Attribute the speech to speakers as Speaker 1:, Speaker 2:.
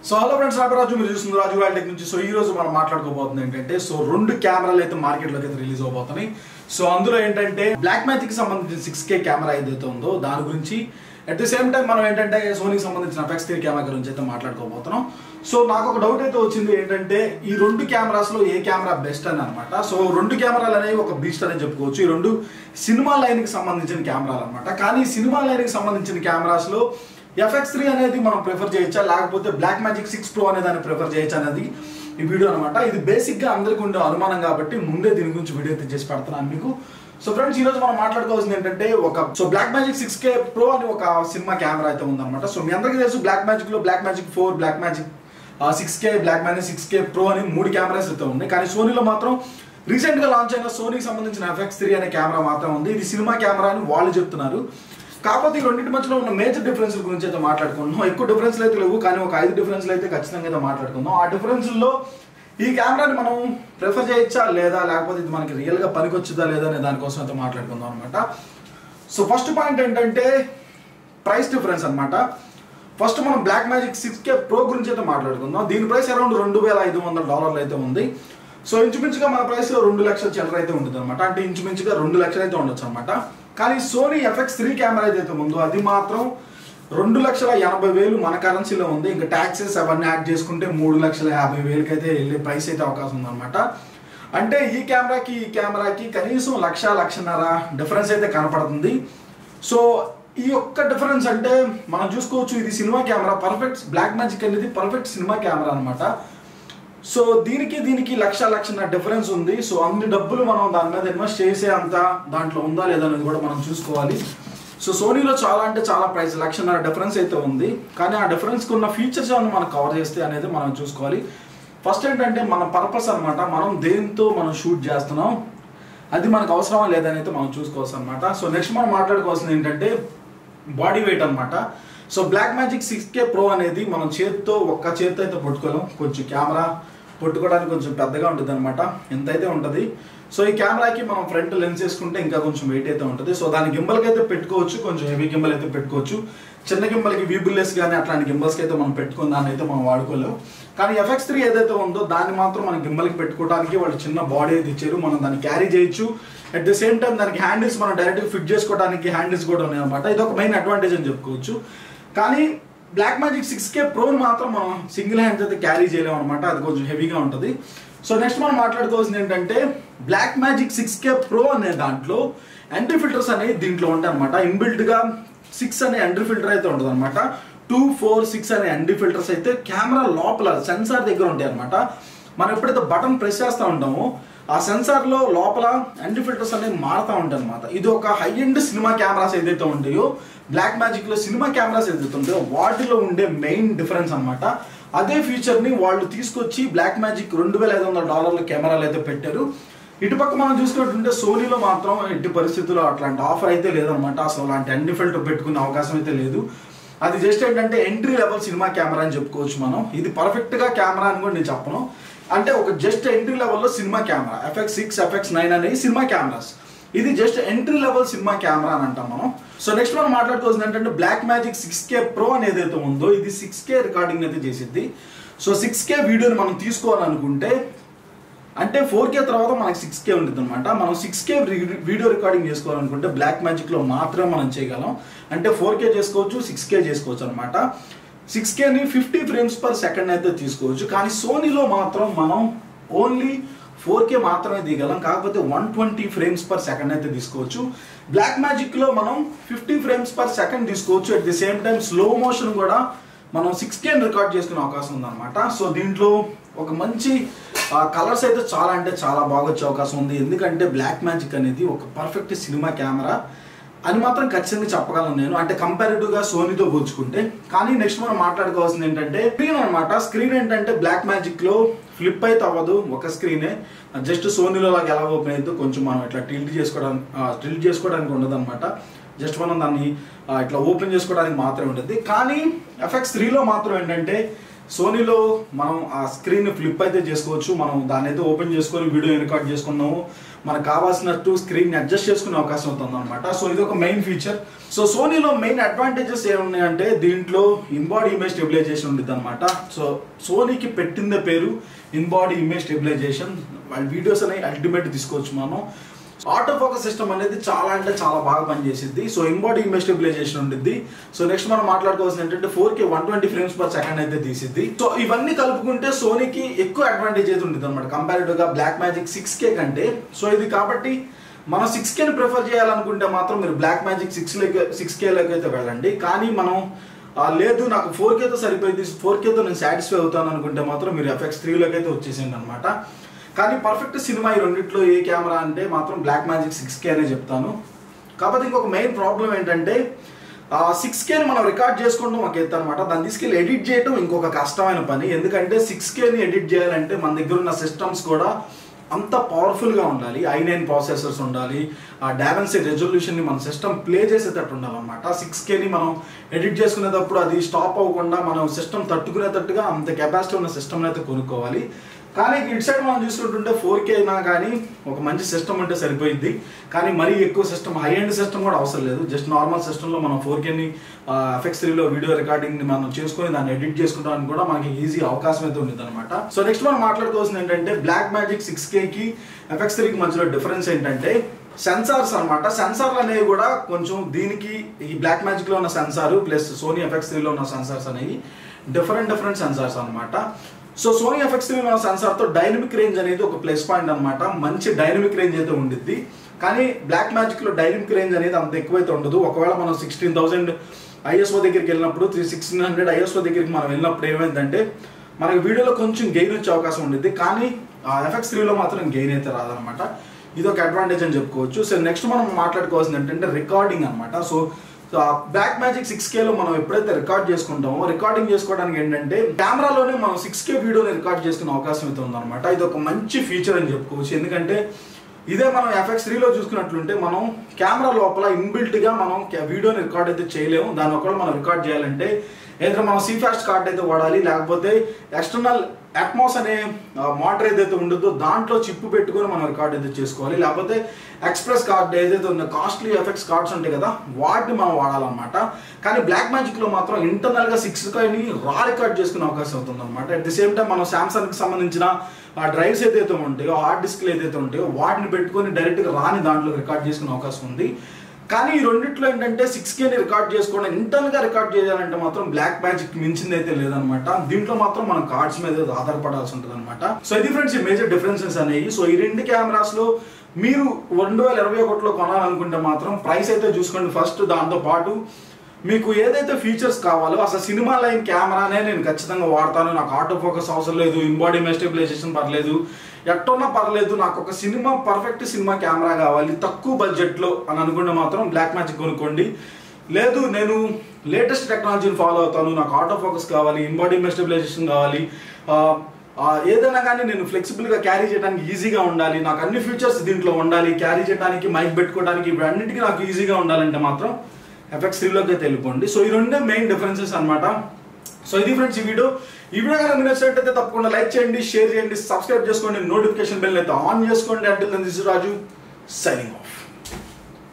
Speaker 1: so hello friends రాజు మీరు చూస్తుంది రాజు వాళ్ళ టెక్ నుంచి సో ఈ రోజు మనం మాట్లాడుకోబోతుంది ఏంటంటే సో రెండు కెమెరాలు అయితే మార్కెట్లోకి అయితే రిలీజ్ అవబోతున్నాయి సో అందులో ఏంటంటే బ్లాక్ మ్యాజిక్ సంబంధించిన సిక్స్ కే కెమెరా ఏదైతే ఉందో దాని గురించి అట్ ది సేమ్ టైం మనం ఏంటంటే సోనీకి సంబంధించిన ఎఫెక్స్ త్రీ కెమెరా గురించి అయితే మాట్లాడుకోబోతున్నాం సో నాకు ఒక డౌట్ అయితే వచ్చింది ఏంటంటే ఈ రెండు కెమెరాస్ లో ఏ కెమెరా బెస్ట్ అని అనమాట సో రెండు కెమెరాలు అనేవి ఒక బీస్ట్ అని చెప్పుకోవచ్చు ఈ రెండు సినిమా లైన్ కి సంబంధించిన కెమెరాలు అనమాట కానీ సినిమా లైన్ కి సంబంధించిన కెమెరాస్ లో ఎఫ్ఎక్స్ త్రీ అనేది మనం ప్రిఫర్ చేయొచ్చా లేకపోతే బ్లాక్ మ్యాజిక్ సిక్స్ ప్రో అనే దాన్ని ప్రిఫర్ చేయొచ్చా అనేది ఈ వీడియో అనమాట ఇది బేసిక్ గా అందరికీ ఉండే అనుమానం కాబట్టి ముందే దీని గురించి వీడియో అయితే చేసి పెడుతున్నాను మీకు సో ఫ్రెండ్స్ ఈ రోజు మనం మాట్లాడుకోవాల్సింది ఏంటంటే ఒక so Blackmagic six K pro అని ఒక సినిమా కెమెరా అయితే ఉందన్నమాట సో మీ అందరికీ తెలుసు బ్లాక్ మ్యాజిక్ లో Blackmagic four Blackmagic six K Blackmagic six K pro అని మూడు కెమెరాస్ అయితే ఉన్నాయి కానీ సోనీలో మాత్రం రీసెంట్ గా లాంచ్ అయిన సోనీకి సంబంధించిన ఎఫ్ఎక్స్ త్రీ అనే కెమెరా మాత్రం ఉంది ఇది సినిమా కెమెరా అని వాళ్ళు చెప్తున్నారు కాకపోతే ఈ రెండింటి మధ్యలో ఉన్న మేజర్ డిఫరెన్స్ గురించి అయితే మాట్లాడుకుంటున్నాం ఎక్కువ డిఫరెన్స్లు అయితే లేవు కానీ ఒక ఐదు డిఫరెన్స్లు అయితే ఖచ్చితంగా అయితే మాట్లాడుకుందాం ఆ డిఫరెన్స్లో ఈ కెమెరాని మనం ప్రిఫర్ చేయొచ్చా లేదా లేకపోతే ఇది మనకి రియల్గా పనికొచ్చుదా లేదా అనే దానికోసం అయితే మాట్లాడుకుందాం అనమాట సో ఫస్ట్ పాయింట్ ఏంటంటే ప్రైస్ డిఫరెన్స్ అనమాట ఫస్ట్ మనం Blackmagic six K pro గురించి అయితే మాట్లాడుకుందాం దీని ప్రైస్ అరౌండ్ రెండు వేల ఐదు వందల డాలర్లు అయితే ఉంది సో ఇంచుమించుగా మన ప్రైస్ రెండు లక్షల చిల్లర అయితే ఉంటుంది అనమాట అంటే ఇంచుమించుగా రెండు లక్షలు అయితే ఉండొచ్చు అనమాట కానీ సోనీ ఎఫ్ఎక్స్ త్రీ కెమెరా ఏదైతే ఉందో అది మాత్రం రెండు లక్షల ఎనభై వేలు మన కరెన్సీలో ఉంది ఇంకా ట్యాక్సెస్ అవన్నీ యాడ్ చేసుకుంటే మూడు లక్షల యాభై వేలకి అయితే వెళ్ళే ప్రైస్ అయితే అవకాశం ఉందన్నమాట అంటే ఈ కెమెరాకి ఈ కెమెరాకి కనీసం లక్ష లక్షన్నర డిఫరెన్స్ అయితే కనపడుతుంది సో ఈ యొక్క డిఫరెన్స్ అంటే మనం చూసుకోవచ్చు ఇది cinema camera perfect Blackmagic అనేది పర్ఫెక్ట్ సినిమా కెమెరా అనమాట సో దీనికి దీనికి లక్ష లక్షన్నర డిఫరెన్స్ ఉంది సో అన్ని డబ్బులు మనం దాని మీద ఇన్వెస్ట్ చేసే అంత దాంట్లో ఉందా లేదా అనేది కూడా మనం చూసుకోవాలి సో సోనీలో చాలా అంటే చాలా ప్రైస్ లక్షన్నర డిఫరెన్స్ అయితే ఉంది కానీ ఆ డిఫరెన్స్కి ఉన్న ఫీచర్స్ ఏమైనా మనం కవర్ చేస్తే అనేది మనం చూసుకోవాలి ఫస్ట్ ఏంటంటే మన పర్పస్ అనమాట మనం దేంతో మనం షూట్ చేస్తున్నాం అది మనకు అవసరమా లేదని అయితే మనం చూసుకోవచ్చు అనమాట సో నెక్స్ట్ మనం మాట్లాడుకోవాల్సింది ఏంటంటే బాడీ వెయిట్ అనమాట so Blackmagic six K pro అనేది మనం చేతితో ఒక్క చేతితో అయితే పట్టుకోలేం కొంచెం కెమెరా పట్టుకోవడానికి కొంచెం పెద్దగా ఉంటుంది అనమాట ఎంత అయితే ఉంటుంది సో ఈ కెమెరాకి మనం ఫ్రంట్ లెన్స్ వేసుకుంటే ఇంకా కొంచెం వెయిట్ అయితే ఉంటుంది సో దాని గింబల్కి అయితే పెట్టుకోవచ్చు కొంచెం హెవీ గింబల్ అయితే పెట్టుకోవచ్చు చిన్న గింబల్కి వీబుల్లెస్ కానీ అట్లాంటి గింబల్స్కి అయితే మనం పెట్టుకుని దాన్ని అయితే మనం వాడుకోలేము కానీ ఎఫ్ఎక్స్ త్రీ ఏదైతే ఉందో దాన్ని మాత్రం మనం గింబల్కి పెట్టుకోవడానికి వాళ్ళు చిన్న బాడీ అయితే ఇచ్చారు మనం దాన్ని క్యారీ చేయొచ్చు అట్ ద సేమ్ టైం దానికి హ్యాండిల్స్ మనం డైరెక్ట్గా ఫిట్ చేసుకోవడానికి హ్యాండిల్స్ కూడా ఉన్నాయి అనమాట ఇది ఒక మెయిన్ అడ్వాంటేజ్ అని చెప్పుకోవచ్చు కానీ బ్లాక్ మ్యాజిక్ సిక్స్ కే ప్రోని మాత్రం మనం సింగిల్ హ్యాండ్స్ అయితే క్యారీ చేయలేము అనమాట అది కొంచెం హెవీగా ఉంటుంది సో నెక్స్ట్ మనం మాట్లాడుకోవాల్సింది ఏంటంటే Blackmagic six K pro అనే దాంట్లో ఎంట్రీ ఫిల్టర్స్ అనేవి దీంట్లో ఉంటాయి అనమాట ఇన్బిల్ట్గా సిక్స్ అనే ఎంట్రీ ఫిల్టర్ అయితే ఉంటుంది అనమాట టూ ఫోర్ సిక్స్ అనే ఎంట్రీ ఫిల్టర్స్ అయితే కెమెరా లోపల సెన్సార్ దగ్గర ఉంటాయి అనమాట మనం ఎప్పుడైతే బటన్ ప్రెస్ చేస్తూ ఉంటామో ఆ సెన్సార్లో లోపల ఎంట్రీ ఫిల్టర్స్ అనేవి మారుతూ ఉంటాయి అనమాట ఇది ఒక హై ఎండ్ సినిమా కెమెరాస్ ఏదైతే ఉంటాయో బ్లాక్ మ్యాజిక్లో సినిమా కెమెరాస్ ఏదైతే ఉంటాయో వాటిలో ఉండే మెయిన్ డిఫరెన్స్ అనమాట అదే ఫీచర్ని వాళ్ళు తీసుకొచ్చి బ్లాక్ మ్యాజిక్ రెండు వేల ఐదు వందల డాలర్ల కెమెరాలు అయితే పెట్టారు ఇటుపక్క మనం చూసుకుంటుంటే సోనీలో మాత్రం ఎట్టి పరిస్థితుల్లో అట్లాంటి ఆఫర్ అయితే లేదనమాట అసలు అలాంటి ఎండి ఫిల్టర్ పెట్టుకునే అవకాశం అయితే లేదు అది జస్ట్ ఏంటంటే ఎంట్రీ లెవెల్ సినిమా కెమెరా అని చెప్పుకోవచ్చు మనం ఇది పర్ఫెక్ట్గా కెమెరా అని కూడా నేను చెప్పను అంటే ఒక జస్ట్ ఎంట్రీ లెవెల్లో cinema camera FX six FX nine అనేవి సినిమా కెమెరాస్ ఇది just entry level cinema camera అని అంటాం మనం సో నెక్స్ట్ మనం మాట్లాడుకోవాల్సింది ఏంటంటే Blackmagic six K pro అని ఏదైతే ఉందో ఇది సిక్స్ కే రికార్డింగ్ అయితే చేసిద్ది సో సిక్స్ కే వీడియోని మనం తీసుకోవాలనుకుంటే అంటే ఫోర్ కే తర్వాత మనకి సిక్స్ కే ఉంటుంది అనమాట మనం సిక్స్ కే వీడియో రికార్డింగ్ చేసుకోవాలనుకుంటే బ్లాక్ మ్యాజిక్లో మాత్రమే మనం చేయగలం అంటే ఫోర్ కే చేసుకోవచ్చు సిక్స్ కే చేసుకోవచ్చు అనమాట సిక్స్ కేని ఫిఫ్టీ ఫ్రేమ్స్ పర్ సెకండ్ అయితే తీసుకోవచ్చు కానీ సోనీలో మాత్రం మనం ఓన్లీ ఫోర్ కే మాత్రమే దిగలం కాకపోతే one twenty frames per second అయితే తీసుకోవచ్చు బ్లాక్ మ్యాజిక్లో మనం ఫిఫ్టీ ఫ్రేమ్స్ పర్ సెకండ్ తీసుకోవచ్చు at the same time slow motion కూడా మనం సిక్స్ కే రికార్డ్ చేసుకునే అవకాశం ఉందన్నమాట సో దీంట్లో ఒక మంచి కలర్స్ అయితే చాలా అంటే చాలా బాగా వచ్చే అవకాశం ఉంది ఎందుకంటే బ్లాక్ మ్యాజిక్ అనేది ఒక పర్ఫెక్ట్ సినిమా కెమెరా అని మాత్రం ఖచ్చితంగా చెప్పగలను నేను అంటే కంపారిటివ్గా సోనీతో పోల్చుకుంటే కానీ నెక్స్ట్ మనం మాట్లాడుకోవాల్సింది ఏంటంటే స్క్రీన్ అనమాట స్క్రీన్ ఏంటంటే బ్లాక్ మ్యాజిక్లో ఫ్లిప్ అయితే అవ్వదు ఒక స్క్రీనే జస్ట్ సోనీలో లాగా ఎలా ఓపెన్ అవుతుందో కొంచెం మనం ఇట్లా టిల్ట్ చేసుకోవడానికి టిల్ట్ చేసుకోవడానికి ఉండదు అనమాట జస్ట్ మనం దాన్ని ఇట్లా ఓపెన్ చేసుకోవడానికి మాత్రమే ఉంటుంది కానీ ఎఫ్ఎక్స్ త్రీలో మాత్రం ఏంటంటే సోనీలో మనం ఆ స్క్రీన్ ఫ్లిప్ అయితే చేసుకోవచ్చు మనం దాన్ని అయితే ఓపెన్ చేసుకొని వీడియో రికార్డ్ చేసుకున్నాము మనకు కావాల్సినట్టు స్క్రీన్ అడ్జస్ట్ చేసుకునే అవకాశం అవుతుంది అనమాట సో ఇది ఒక మెయిన్ ఫీచర్ సో సోనీలో మెయిన్ అడ్వాంటేజెస్ ఏమున్నాయంటే దీంట్లో ఇన్బాడీ ఇమేజ్ స్టెబిలైజేషన్ ఉంటుంది అనమాట సో సోనీకి పెట్టిందే పేరు ఇన్బాడీ ఇమేజ్ స్టెబిలైజేషన్ వాళ్ళ వీడియోస్ అనేవి అల్టిమేట్ తీసుకోవచ్చు మనం ఆటో ఫోకస్ సిస్టమ్ అనేది చాలా అంటే చాలా బాగా పనిచేసింది సో ఇన్బాడీ ఇమేజ్ స్టెబిలైజేషన్ ఉంటుంది సో నెక్స్ట్ మనం మాట్లాడుకోవాల్సింది ఏంటంటే four K one twenty frames per second అయితే తీసిద్ది సో ఇవన్నీ కలుపుకుంటే సోనీకి ఎక్కువ అడ్వాంటేజ్ అయితే ఉంటుంది అనమాట కంపారిటివ్ గా బ్లాక్ మ్యాజిక్ సిక్స్ కే కంటే సో ఇది కాబట్టి మనం సిక్స్ కేని ప్రిఫర్ చేయాలనుకుంటే మాత్రం మీరు బ్లాక్ మ్యాజిక్ సిక్స్ లేక సిక్స్ కేలోకి అయితే వెళ్ళండి కానీ మనం ఆ, లేదు నాకు ఫోర్ కేతో సరిపోయింది ఫోర్ కేతో నేను సాటిస్ఫై అవుతాను అనుకుంటే మాత్రం మీరు ఎఫ్ఎక్స్ త్రీలోకి అయితే వచ్చేసేయండి అనమాట కానీ పర్ఫెక్ట్ సినిమా ఈ రెండిట్లో ఏ కెమెరా అంటే మాత్రం బ్లాక్ మ్యాజిక్ సిక్స్ కే అనే చెప్తాను కాకపోతే ఇంకొక మెయిన్ ప్రాబ్లం ఏంటంటే సిక్స్ కేని మనం రికార్డ్ చేసుకోవడం ఒక ఎత్తు అనమాట దాన్ని తీసుకెళ్ళి ఎడిట్ చేయడం ఇంకొక కష్టమైన పని ఎందుకంటే సిక్స్ కేని ఎడిట్ చేయాలంటే మన దగ్గర ఉన్న సిస్టమ్స్ కూడా అంత పవర్ఫుల్గా ఉండాలి ఐ నైన్ ప్రాసెసర్స్ ఉండాలి ఆ డావెన్సీ రెజల్యూషన్ని మన సిస్టమ్ ప్లే చేసేటట్టు ఉండాలన్నమాట సిక్స్ కేని మనం ఎడిట్ చేసుకునేటప్పుడు అది స్టాప్ అవ్వకుండా మనం సిస్టమ్ తట్టుకునేటట్టుగా అంత కెపాసిటీ ఉన్న సిస్టమ్ అయితే కొనుక్కోవాలి కానీ ఇటు సైడ్ మనం చూసుకుంటుంటే ఫోర్ కే అయినా కానీ ఒక మంచి సిస్టమ్ ఉంటే సరిపోయింది కానీ మరీ ఎక్కువ సిస్టమ్ హై ఎండ్ సిస్టమ్ కూడా అవసరం లేదు జస్ట్ నార్మల్ సిస్టంలో మనం ఫోర్ కేని ఎఫెక్స్ త్రీలో వీడియో రికార్డింగ్ మనం చేసుకొని దాన్ని ఎడిట్ చేసుకోవడానికి కూడా మనకి ఈజీ అవకాశం అయితే ఉంది అనమాట సో నెక్స్ట్ మనం మాట్లాడుకోవాల్సింది ఏంటంటే బ్లాక్ మ్యాజిక్ సిక్స్ కేకి ఎఫెక్స్ త్రీకి మధ్యలో డిఫరెన్స్ ఏంటంటే సెన్సార్స్ అన్నమాట సెన్సార్లు అనేవి కూడా కొంచెం దీనికి ఈ బ్లాక్ మ్యాజిక్ లో ఉన్న సెన్సార్ ప్లస్ సోనీ ఎఫెక్స్ త్రీలో ఉన్న సెన్సార్స్ అనేవి డిఫరెంట్ డిఫరెంట్ సెన్సార్స్ అన్నమాట సో సోనీ ఎఫెక్స్ త్రీ ఉన్న సెన్సార్తో డైనమిక్ రేంజ్ అనేది ఒక ప్లస్ పాయింట్ అన్నమాట మంచి డైనమిక్ రేంజ్ అయితే ఉండిద్ది కానీ బ్లాక్ మ్యాజిక్ లో డైనమిక్ రేంజ్ అనేది అంత ఎక్కువైతే ఉండదు ఒకవేళ మనం సిక్స్టీన్ థౌసండ్ ఐఎస్ఓ దగ్గరికి వెళ్ళినప్పుడు త్రీ సిక్స్టీన్ హండ్రెడ్ ఐఎస్ఓ దగ్గరికి మనం వెళ్ళినప్పుడు ఏమైందంటే మనకి వీడియోలో కొంచెం గెయిన్ వచ్చే అవకాశం ఉండిద్ది కానీ ఎఫెక్స్ త్రీలో మాత్రం గెయిన్ అయితే రాదనమాట ఇది ఒక అడ్వాంటేజ్ అని చెప్పుకోవచ్చు సో నెక్స్ట్ మనం మాట్లాడుకోవాల్సింది ఏంటంటే రికార్డింగ్ అనమాట సో బ్లాక్ మ్యాజిక్ సిక్స్ కేలో మనం ఎప్పుడైతే రికార్డ్ చేసుకుంటామో రికార్డింగ్ చేసుకోవడానికి ఏంటంటే కెమెరాలోనే మనం సిక్స్ కే వీడియోని రికార్డ్ చేసుకునే అవకాశం అయితే ఉందన్నమాట ఇది ఒక మంచి ఫీచర్ అని చెప్పుకోవచ్చు ఎందుకంటే ఇదే మనం ఎఫ్ఎక్స్ త్రీలో చూసుకున్నట్లుంటే మనం కెమెరా లోపల ఇన్బిల్ట్గా మనం కె- వీడియోని రికార్డ్ అయితే చేయలేము దాని ఒకవేళ మనం రికార్డ్ చేయాలంటే ఏదైనా మనం సీఫాస్ట్ కార్డ్ అయితే వాడాలి లేకపోతే ఎక్స్టర్నల్ అట్మాస్ అనే మోటర్ ఏదైతే ఉండదో దాంట్లో చిప్పు పెట్టుకొని మనం రికార్డ్ అయితే చేసుకోవాలి లేకపోతే ఎక్స్ప్రెస్ కార్డ్ ఏదైతే ఉందో కాస్ట్లీ ఎఫెక్ట్స్ కార్డ్స్ ఉంటాయి కదా వాటిని మనం వాడాలన్నమాట కానీ బ్లాక్ మ్యాజిక్ లో మాత్రం ఇంటర్నల్ గా సిక్స్ ని రా రికార్డ్ చేసుకునే అవకాశం అవుతుంది అనమాట అట్ ది సేమ్ టైం మనం సామ్సంగ్ కి సంబంధించిన ఆ డ్రైవ్స్ ఏదైతే ఉంటాయో హార్డ్ డిస్క్లు ఏదైతే ఉంటాయో వాటిని పెట్టుకొని డైరెక్ట్ గా రాని దాంట్లో రికార్డ్ చేసుకునే అవకాశం ఉంది కానీ ఈ రెండిట్లో ఏంటంటే సిక్స్ కేని రికార్డ్ చేసుకోవడం ఇంటర్నల్ గా రికార్డ్ చేయాలంటే మాత్రం బ్లాక్ మ్యాజిక్ మించింది అయితే లేదనమాట దీంట్లో మాత్రం మనం కార్డ్స్ మీద ఆధారపడాల్సి ఉంటుంది అనమాట సో ఇది ఫ్రెండ్స్ ఈ మేజర్ డిఫరెన్సెస్ అనేవి సో ఈ రెండు కెమెరాస్ లో మీరు రెండు వేల ఇరవై ఒకటిలో కొనాలనుకుంటే మాత్రం ప్రైస్ అయితే చూసుకోండి ఫస్ట్ దాంతో పాటు మీకు ఏదైతే ఫీచర్స్ కావాలో అసలు సినిమా లైన్ కెమెరానే నేను ఖచ్చితంగా వాడతాను నాకు ఆటో ఫోకస్ అవసరం లేదు ఇన్బాడీ స్టెబిలైజేషన్ పర్లేదు ఎట్టున్నా పర్లేదు నాకు ఒక సినిమా పర్ఫెక్ట్ సినిమా కెమెరా కావాలి తక్కువ బడ్జెట్లో అని అనుకుంటే మాత్రం బ్లాక్ మ్యాజిక్ కొనుక్కోండి లేదు నేను లేటెస్ట్ టెక్నాలజీని ఫాలో అవుతాను నాకు ఆటో ఫోకస్ కావాలి ఇన్బాడీ స్టెబిలైజేషన్ కావాలి ఆ, ఆ, ఏదైనా కానీ నేను ఫ్లెక్సిబుల్గా క్యారీ చేయడానికి ఈజీగా ఉండాలి నాకు అన్ని ఫీచర్స్ దీంట్లో ఉండాలి క్యారీ చేయడానికి మైక్ పెట్టుకోవడానికి ఇవి అన్నిటికీ నాకు ఈజీగా ఉండాలంటే మాత్రం ఎఫెక్ట్స్ త్రీలోకి అయితే వెళ్ళిపోండి సో ఈ రెండే మెయిన్ డిఫరెన్సెస్ అన్నమాట సో ఇది ఫ్రెండ్స్ ఈ వీడియో ఈ వీడియో కనుక మీరు నచ్చినట్టయితే తప్పకుండా లైక్ చేయండి షేర్ చేయండి సబ్స్క్రైబ్ చేసుకోండి నోటిఫికేషన్ బెల్ అయితే ఆన్ చేసుకోండి అంటే దిస్ రాజు సైనింగ్ ఆఫ్